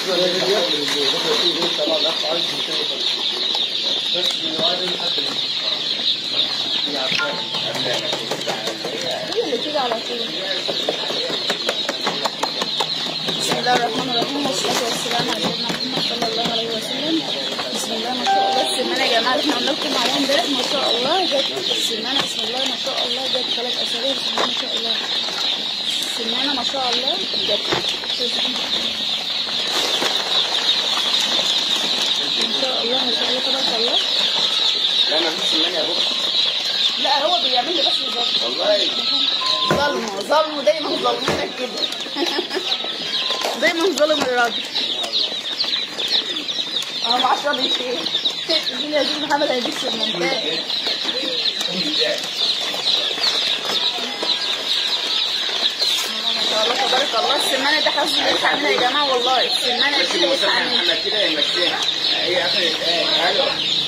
هي اللي كده على طول بسم الله الرحمن الرحيم والصلاة والسلام على سيدنا محمد صلى الله عليه وسلم بسم الله ما شاء الله السمانة يا جماعة احنا قلنا لكم عليها امبارح ما شاء الله جت السمانة بسم الله ما شاء الله جت ثلاث أسابيع بسم الله ما شاء الله السمانة ما شاء الله جت ما شاء الله ما شاء الله تبارك الله لا ما فيش سمان يا بابا لا هو بيعمل لي بس بالظبط والله ظلمه ظلمه دايما ظلمينك كده دايما ظلم الراجل اه ما عشرة بيشيل الدنيا دي محمد هيدش المنطقة ما شاء الله تبارك الله السمانة ده حظ اللي يلحق منها يا جماعة والله السمانة دي اللي يلحق منها محمد كده يمشيها هي اخر الايه الو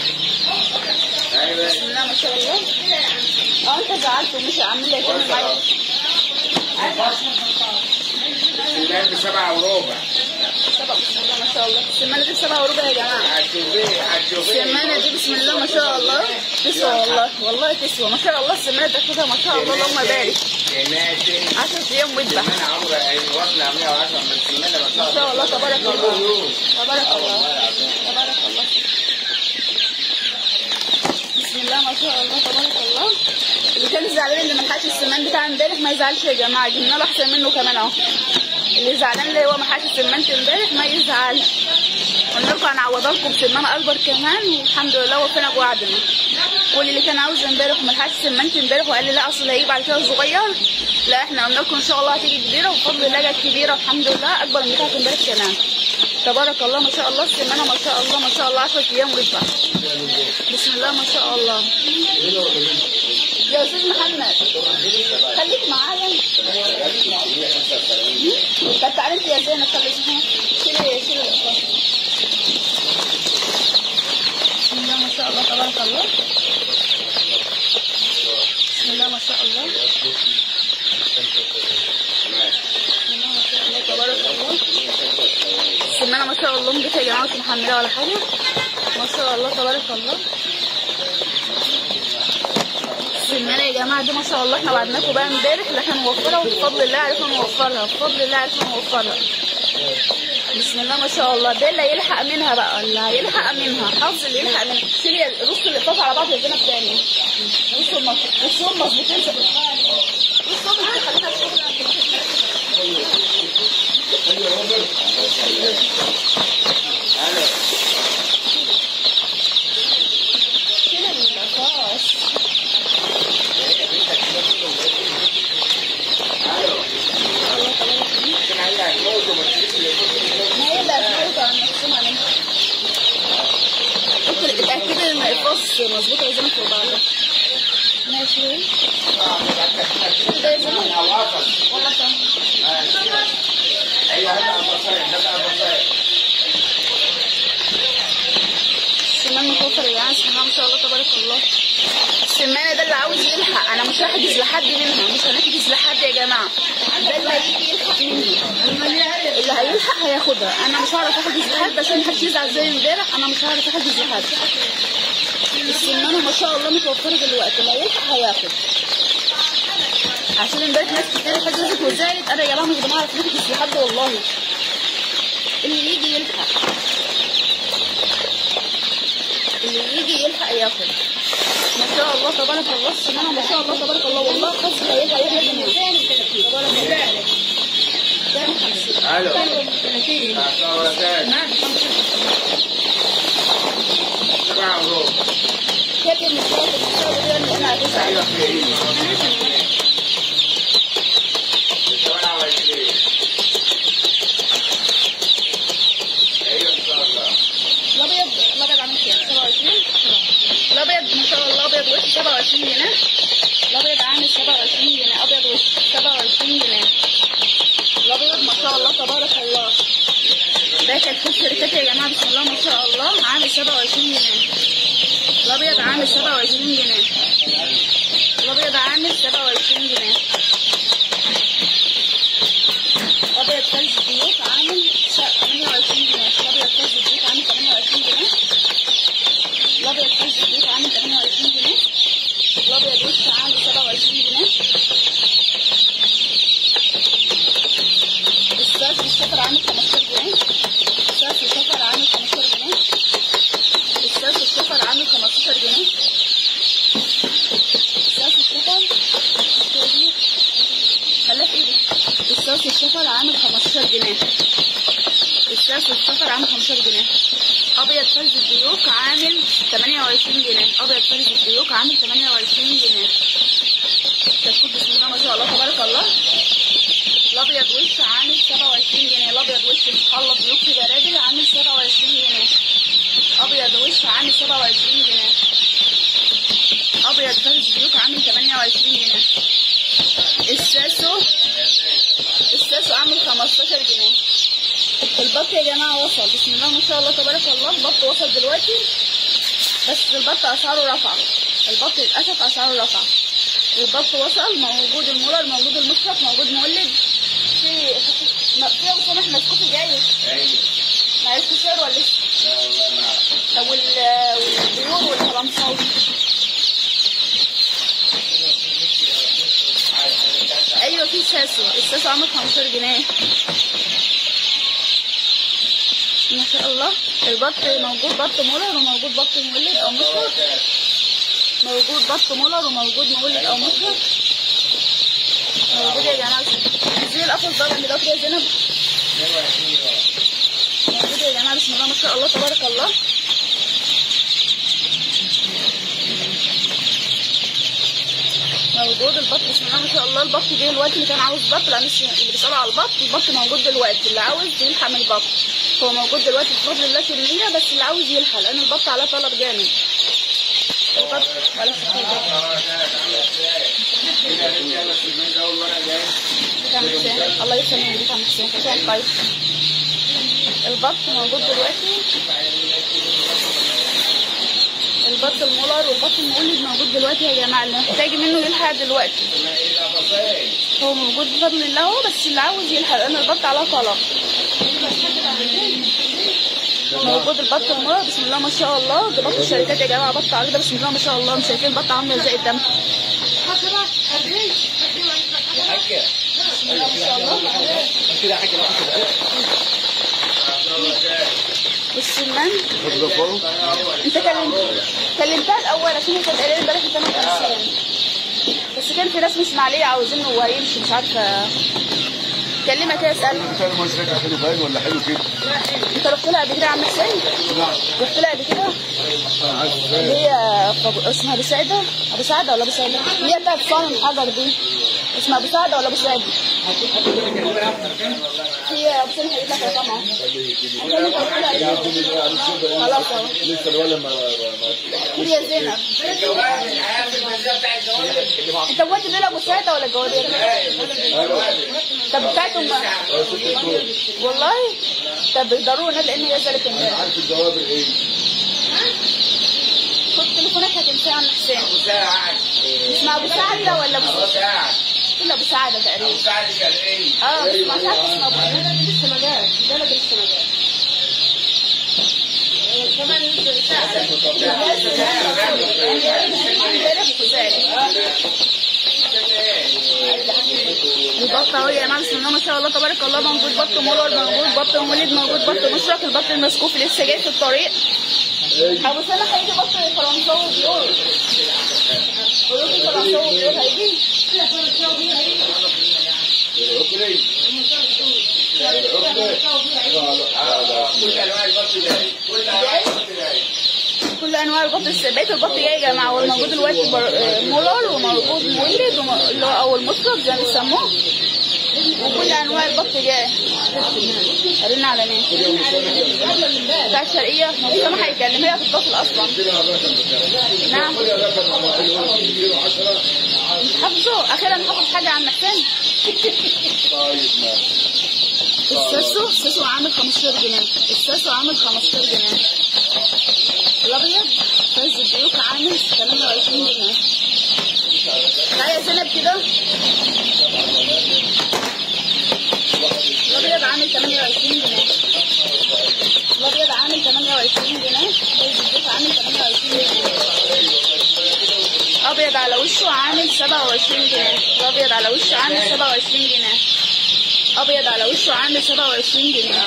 ايوه بسم الله ما شاء الله اه انت زعلت ومش عامل لي كده معايا الناس بسبعة وربع سبع بسم الله ما شاء الله السمانة دي بسبعة وربع يا جماعة هتشوفيه هتشوفيه السمانة دي بسم الله ما شاء الله تسوى والله والله تسوى ما شاء الله السمانة تاخدها ما شاء الله اللهم بارك سماتي 10 ايام ويذبح سمان عمره واصلة 110 من السمانة ما ما شاء الله تبارك الله تبارك الله تبارك الله بسم الله ما شاء الله تبارك الله اللي كان زعلان اللي ما لحقش السمان بتاع امبارح ما يزعلش يا جماعه جبنا له احسن منه كمان اهو اللي زعلان اللي هو ما لحقش السمانة امبارح ما يزعلش قلنا لكم هنعوضها لكم بسمانة اكبر كمان والحمد لله وفينا بوعدنا واللي كان عاوز امبارح وما لحقش سمانة امبارح وقال لي لا اصل هيجي بعد كده صغير لا احنا قلنا لكم ان شاء الله هتيجي كبيره وبفضل الله جت كبيره الحمد لله اكبر من بتاعت امبارح كمان تبارك الله ما شاء الله السمانه ما شاء الله ما شاء الله 10 ايام ويذبح بسم الله ما شاء الله يا استاذ محمد خليك معايا طب تعالى انت يا زينب خليك معايا شيلي شيلي الاطفال بسم الله ما شاء الله تبارك الله بسم الله ما شاء الله بسم الله ما شاء الله تبارك الله السمانة ما شاء الله نضيفة يا جماعة مش محملة ولا حاجة ما شاء الله تبارك الله السمانة يا جماعة دي ما شاء الله احنا وعدناكم بقى امبارح اللي احنا نوفرها وبفضل الله عرفنا نوفرها بفضل الله عرفنا نوفرها بسم الله ما شاء الله ده اللي يلحق منها بقى اللي هيلحق منها حظ اللي يلحق منها شيلي رص اللقاط على بعض يدينا تاني رصهم مظبوط- رصهم مظبوطين رصهم خلينا الو شيلي اللقاط الو عشان هي هتموت وما تجيش اللي ما هي اللي هتموت عن نفسنا منها ممكن تتأكد ان الفص مظبوط يا زلمة فوق بعضها ماشي ده يا زلمة او اصل والله تمام ايوه هذا البصاير هذا البصاير السمان متوفر يا جماعة بسم الله ما شاء الله تبارك الله السمانة ده اللي عاوز يلحق انا مش هحجز لحد منها مش هنحجز لحد يا جماعة ده اللي هيجي يلحق مني اللي هيلحق هياخدها انا مش هعرف احجز لحد عشان محدش يزعل زي امبارح انا مش هعرف احجز لحد السمانة ما شاء الله متوفرة دلوقتي اللي هيلحق هياخد عشان امبارح ناس كتير حجزت وزعلت انا يا جماعة مش بنعرف نحجز لحد والله اللي يجي يلحق اللي يجي يلحق ياخد ما شاء الله تبارك الله السمانة ما شاء الله تبارك الله والله خاص هيلحق ياخد تبارك الله كام خمسين الو ثلاثين تعتبر نعم سبعة وربع كاتب مش كاتب مش كاتب دي انا هتسعى ايوه في ايه سبعة وعشرين ايوه ان شاء الله الابيض الابيض عامل كام 27 الابيض ما شاء الله ابيض وش 27 جنيه الابيض عامل 27 جنيه ابيض وش 27 جنيه الابيض ما شاء الله تبارك الله ده كان كل شركات يا جماعه بسم الله ما شاء الله عامل 27 جنيه الابيض عامل 27 جنيه الابيض عامل 27 جنيه ابيض ثلج بيوت عامل 28 جنيه الصاص الشفر عامل 15 جنيه الصاص الشفر عامل 15 جنيه ابيض فرز الديوك عامل 28 جنيه ابيض فرز الديوك عامل 28 جنيه كتكوت بسم الله ما شاء الله تبارك الله الابيض وش عامل 27 جنيه الابيض وش مخلط ديوك في برادل عامل 27 جنيه ابيض وش عامل 27 جنيه ابيض فرز ديوك عامل 28 جنيه الساسو الساسو عامل 15 جنيه البط يا جماعه وصل بسم الله ما شاء الله تبارك الله البط وصل دلوقتي بس البط اسعاره رفع البط للاسف اسعاره رفع البط وصل موجود المولر موجود المشرف موجود مولد في في ابو سامح مسكوت جاي ايوه معيش سعر ولا لسه لا والله ما اعرف طب وال- والبيور والفرنساوي ايوه في ساسو الساسو عامل 15 جنيه ما شاء الله البط موجود بط مولر وموجود بط مولد او مشرف موجود بط مولر وموجود مولد او مشرف موجود يا جماعه زي القفص ده اللي ده يا زينب 22 اه موجود يا جماعه بسم الله ما شاء الله تبارك الله موجود البط بسم الله ما شاء الله البط جه الوقت اللي كان عاوز بط لان اللي بيسألوا على البط البط موجود دلوقتي اللي عاوز يلحق من البط هو موجود دلوقتي بفضل الله كمية بس اللي عاوز يلحق لان البط عليه طلب جامد البط ولا خطر اه ده عامل ازاي؟ كده رجاله في المن ده اول مره جاي بتاع حسين الله يسلمك بتاع حسين حسين طيب البط موجود دلوقتي البط المولر والبط المولد موجود دلوقتي يا جماعه اللي محتاج منه يلحق دلوقتي هو موجود بفضل الله هو بس اللي عاوز يلحق لان البط على طلب موجود البط المولر بسم الله ما شاء الله ده بط الشركات يا جماعه بط عريضه بسم الله ما شاء الله مش شايفين البط عامله ازاي قدامكم حاجه بسم الله ما شاء الله كده حاجه والسمان انت كلمت كلمتها الاول عشان هي كانت قايله لي امبارح انت ما كنتش بس كان في ناس من اسماعيليه عاوزينه وهو هيمشي مش عارفه كلمها كده اسالها كان مشركة حلو باين ولا حلو كده؟ انت رحت لها قبل كده يا عم حسين رحت لها قبل كده اللي هي فب- اسمها ابو سعده ابو سعده ولا ابو سعده اللي هي بتاعت صانع الحجر دي اسمها ابو سعده ولا ابو سعده هي ابو سعده هيجيب لك رقمها عشان انت رحت لها قبل كده. خلاص اهو لسه الولد ما قول يا زينب انت بودي دول ابو سعده ولا جواري طب بتاعتهم والله طب ضروري لان هي زالت امبارح عارف الجواب ايه؟ خد تليفونك هتنساه عن حسين اسمها ابو سعده ولا ابو ولا ابو سعده تقريبا اه بس ما عارفه اسمها ابو لا لا لسه ما جاش ده لا لسه ما جاش كمان نص ساعة البط اهو يا جماعه بسم الله ما شاء الله تبارك الله موجود بط مولر موجود بط مولد موجود بط مشرق البط المسكوف لسه جاي في الطريق ابو سنه هيجي بط فرنساوي بيقول قولوا لي فرنساوي بيقول هيجي كل انواع البط الس- بقيه البط جاي يا جماعه هو موجود دلوقتي بر... آه، مولر وموجود مولد وم... اللي هو او المشرب زي ما بيسموه وكل انواع البط جاي رن على مين؟ بتاع الشرقيه ما هيكلم هي هتتصل اصلا نعم حافظه اخيرا حافظ حاجه عن محسن الساسو الساسو عامل 15 جنيه الساسو عامل 15 جنيه الابيض فاز الديوك عامل 28 جنيه تعالى يا زينب كده الابيض عامل 28 جنيه الابيض عامل 28 جنيه فاز الديوك عامل 28 جنيه ابيض على وشه عامل 27 جنيه الابيض على وشه عامل 27 جنيه ابيض على وشه عامل 27 جنيه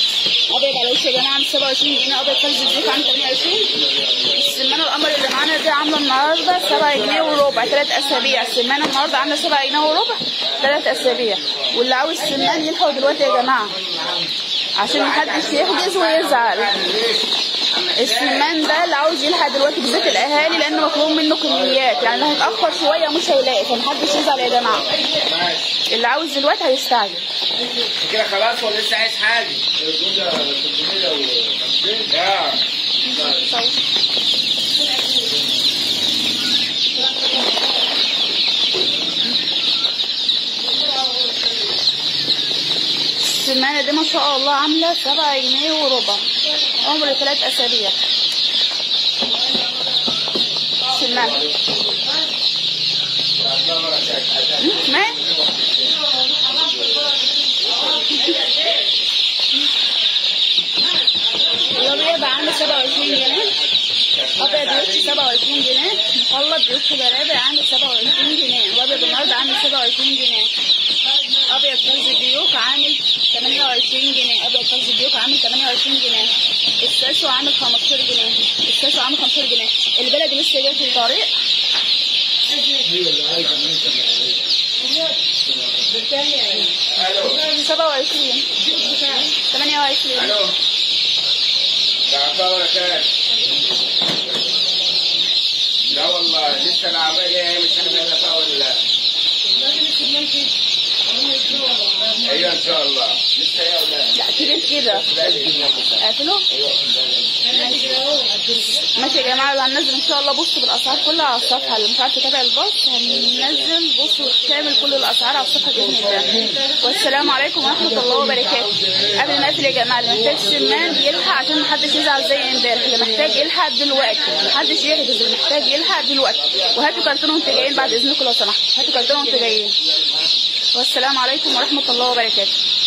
ابيض على وشه يا جماعه عامل 27 جنيه ابيض فلز الزيت عامل 28 السمانه القمر اللي معانا دي عامله النهارده سبعة جنيه وربع تلات اسابيع السمانه النهارده عامله سبعة جنيه وربع تلات اسابيع واللي عاوز سمان يلحق دلوقتي يا جماعه عشان محدش يحجز ويزعل السمان ده اللي عاوز يلحق دلوقتي بالذات الاهالي لان مطلوب منه كميات يعني اللي هيتاخر شويه مش هيلاقي فمحدش يزعل يا جماعه ماشي اللي عاوز دلوقتي هيستعجل كده خلاص ولا لسه عايز حاجه؟ لا السمانة دي ما شاء الله عاملة سبعة جنيه وربع عمر ثلاث أسابيع سمانة مم، ما الأبيض عامل سبعة وعشرين جنيه أبيض وش سبعة وعشرين جنيه مخلط وش برابع عامل سبعة وعشرين جنيه الأبيض النهاردة عامل سبعة وعشرين جنيه ابيض فرز ديوك عامل 28 جنيه ابيض فرز ديوك عامل 28 جنيه الساسو عامل 15 جنيه الساسو عامل 15 جنيه البلد لسه جاي في الطريق الو 27 28 الو تعطى ولا كان لا والله لسه العملية مش عارف انا فيها ولا لا ايوه ان شاء الله لسه يا اولاد لا كبير كده قافله ماشي يا جماعه اللي هننزل ان شاء الله بص بالاسعار كلها على الصفحه اللي مش عارف تتابع البوست هننزل بص كامل كل الاسعار على الصفحه باذن الله والسلام عليكم ورحمه الله وبركاته قبل ما اقفل يا جماعه اللي محتاج سمان يلحق عشان محدش يزعل زي امبارح اللي محتاج يلحق دلوقتي محدش يحجز اللي محتاج يلحق دلوقتي وهاتوا كرتون وانتوا جايين بعد اذنكم لو سمحتوا هاتوا كرتون وانتوا جايين والسلام عليكم ورحمه الله وبركاته